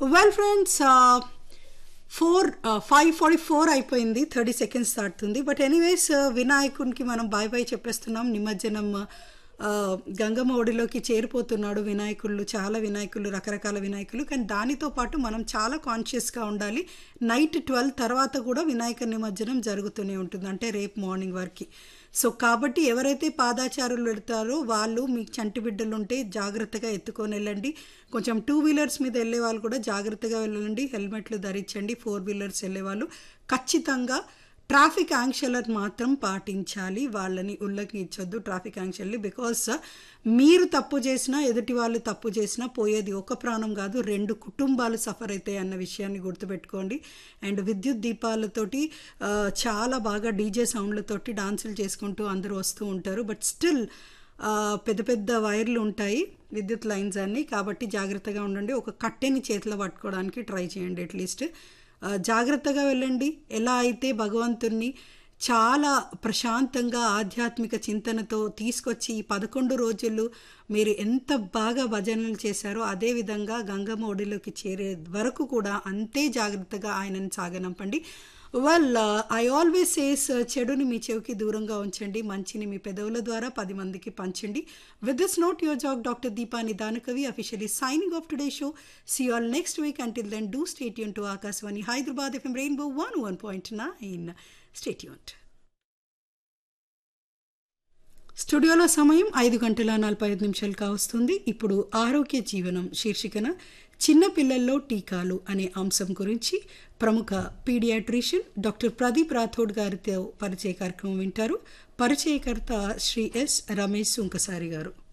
well friends four five forty four అయిపోయింది thirty seconds దాటుతుంది but anyways వినాయకునికి మనం బాయ్ బాయ్ చెప్పేస్తున్నాం నిమజ్జనం ఆ, గంగమ్మ ఒడిలోకి చేరిపోతున్నాడు వినాయకుళ్ళు చాలా వినాయకులు రకరకాల వినాయకులు కానీ దానితో పాటు మనం చాలా కాన్షియస్గా ఉండాలి నైట్ ట్వెల్వ్ తర్వాత కూడా వినాయక నిమజ్జనం జరుగుతూనే ఉంటుంది అంటే రేపు మార్నింగ్ వరకు సో కాబట్టి ఎవరైతే పాదాచారులు వెళ్తారో వాళ్ళు మీకు చంటి బిడ్డలు ఉంటే జాగ్రత్తగా ఎత్తుకొని వెళ్ళండి కొంచెం టూ వీలర్స్ మీద వెళ్ళే వాళ్ళు కూడా జాగ్రత్తగా వెళ్ళండి హెల్మెట్లు ధరించండి ఫోర్ వీలర్స్ వెళ్ళే వాళ్ళు ఖచ్చితంగా ట్రాఫిక్ ఆంక్షలను మాత్రం పాటించాలి వాళ్ళని ఉల్లంఘించొద్దు ట్రాఫిక్ ఆంక్షల్ని బికాస్ మీరు తప్పు చేసినా ఎదుటి వాళ్ళు తప్పు చేసినా పోయేది ఒక ప్రాణం కాదు రెండు కుటుంబాలు సఫర్ అవుతాయి అన్న విషయాన్ని గుర్తుపెట్టుకోండి అండ్ విద్యుత్ దీపాలతోటి ఆ, చాలా బాగా డీజే సౌండ్లతోటి డాన్సులు చేసుకుంటూ అందరూ వస్తూ ఉంటారు బట్ స్టిల్ పెద్ద పెద్ద వైర్లు ఉంటాయి విద్యుత్ లైన్స్ అన్ని కాబట్టి జాగ్రత్తగా ఉండండి ఒక కట్టెని చేతిలో పట్టుకోవడానికి ట్రై చేయండి అట్లీస్ట్ ఆ, జాగ్రత్తగా వెళ్ళండి ఎలా అయితే భగవంతుణ్ణి చాలా ప్రశాంతంగా ఆధ్యాత్మిక చింతనతో తీసుకొచ్చి ఈ పదకొండు రోజులు మీరు ఎంత బాగా భజనలు చేశారో అదేవిధంగా గంగమ్మ ఒడిలోకి చేరే వరకు కూడా అంతే జాగ్రత్తగా ఆయనను సాగనంపండి వెల్ ఐ ఆల్వేస్ సేస్ చెడుని మీ చెవికి దూరంగా ఉంచండి మంచిని మీ పెదవుల ద్వారా పది మందికి పంచండి with this note your jog doctor Deepa Nidanakavi officially signing off today show see all next week until then do stay tuned to Akashvani Hyderabad F M rainbow one one point nine stay tuned స్టూడియోలో సమయం ఐదు గంటల నలభై ఐదు నిమిషాలు కావస్తుంది ఇప్పుడు ఆరోగ్య జీవనం శీర్షికన చిన్న పిల్లల్లో టీకాలు అనే అంశం గురించి ప్రముఖ పీడియాట్రిషియన్ డాక్టర్ ప్రదీప్ రాథోడ్ గారితో పరిచయ కార్యక్రమం వింటారు పరిచయకర్త శ్రీ ఎస్ రమేష్ సుంకసారి గారు